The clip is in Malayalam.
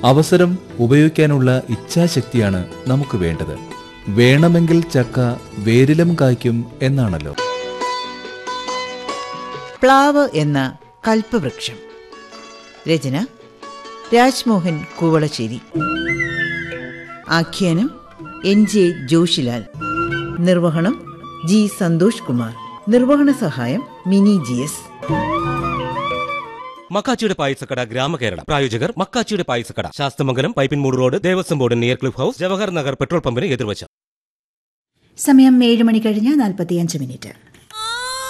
അവസരം ഉപയോഗിക്കാനുള്ള ഇച്ഛാശക്തിയാണ് നമുക്ക് വേണ്ടത് വേണമെങ്കിൽ ചക്ക വേരിലും കായ്ക്കും എന്നാണല്ലോ പ്ലാവ് എന്ന കൽപ്പവൃക്ഷം രചന രാജ്മോഹൻ കൂവളശ്ശേരി ആഖ്യാനം എൻ ജെ ജോഷിലാൽ നിർവഹണം ജി സന്തോഷ് കുമാർ നിർവഹണ സഹായം മിനി ജി എസ് മക്കാച്ചിയുടെ പായസക്കട ഗ്രാമകേരളം പ്രായോജകർ മക്കാച്ചിയുടെ പായസക്കട Sasthamangalam Pipinmoodu road Devaswom board near cliff house Jawahar Nagar petrol പമ്പിന് എതിർവശം സമയം ഏഴ് മണി കഴിഞ്ഞ് നാൽപ്പത്തിയഞ്ച് മിനിറ്റ്